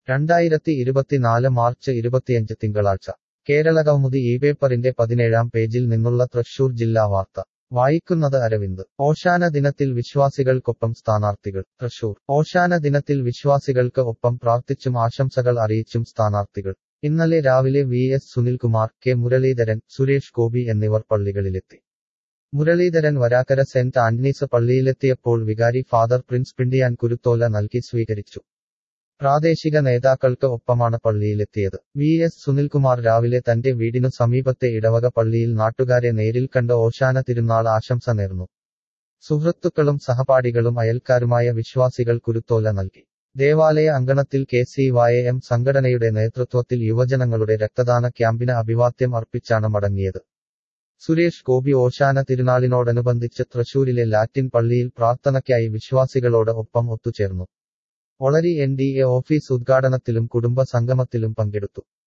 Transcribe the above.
രണ്ടായിരത്തി ഇരുപത്തിനാല് മാർച്ച് ഇരുപത്തിയഞ്ച് തിങ്കളാഴ്ച കേരളകൗമുദി ഈ പേപ്പറിന്റെ പതിനേഴാം പേജിൽ നിന്നുള്ള തൃശൂർ ജില്ലാ വാർത്ത വായിക്കുന്നത് അരവിന്ദ് ഓശാന ദിനത്തിൽ വിശ്വാസികൾക്കൊപ്പം സ്ഥാനാർത്ഥികൾ തൃശൂർ ഓശാന ദിനത്തിൽ വിശ്വാസികൾക്ക് ഒപ്പം പ്രാർത്ഥിച്ചും ആശംസകൾ അറിയിച്ചും സ്ഥാനാർത്ഥികൾ ഇന്നലെ രാവിലെ V S Sunilkumar K Muraleedharan Suresh Gopi എന്നിവർ പള്ളികളിലെത്തി മുരളീധരൻ വരാക്കര സെന്റ് ആന്റണീസ് പള്ളിയിലെത്തിയപ്പോൾ വികാരി ഫാദർ പ്രിൻസ് പിണ്ടിയാൻ കുരുത്തോല നൽകി സ്വീകരിച്ചു പ്രാദേശിക നേതാക്കൾക്ക് ഒപ്പമാണ് പള്ളിയിലെത്തിയത് വി എസ് സുനിൽകുമാർ രാവിലെ തന്റെ വീടിനു സമീപത്തെ ഇടവക പള്ളിയിൽ നാട്ടുകാരെ നേരിൽ കണ്ട് ഓശാന തിരുനാൾ ആശംസ നേർന്നു സുഹൃത്തുക്കളും സഹപാഠികളും അയൽക്കാരുമായ വിശ്വാസികൾ കുരുത്തോല നൽകി ദേവാലയ അങ്കണത്തിൽ കെ സി വൈ എം സംഘടനയുടെ നേതൃത്വത്തിൽ യുവജനങ്ങളുടെ രക്തദാന ക്യാമ്പിന് അഭിവാദ്യം അർപ്പിച്ചാണ് മടങ്ങിയത് സുരേഷ് ഗോപി ഓശാന തിരുനാളിനോടനുബന്ധിച്ച് തൃശൂരിലെ ലാറ്റിൻ പള്ളിയിൽ പ്രാർത്ഥനയ്ക്കായി വിശ്വാസികളോട് ഒപ്പം ഒത്തുചേർന്നു Olari N D A office ഉദ്ഘാടനത്തിലും കുടുംബ സംഗമത്തിലും പങ്കെടുത്തു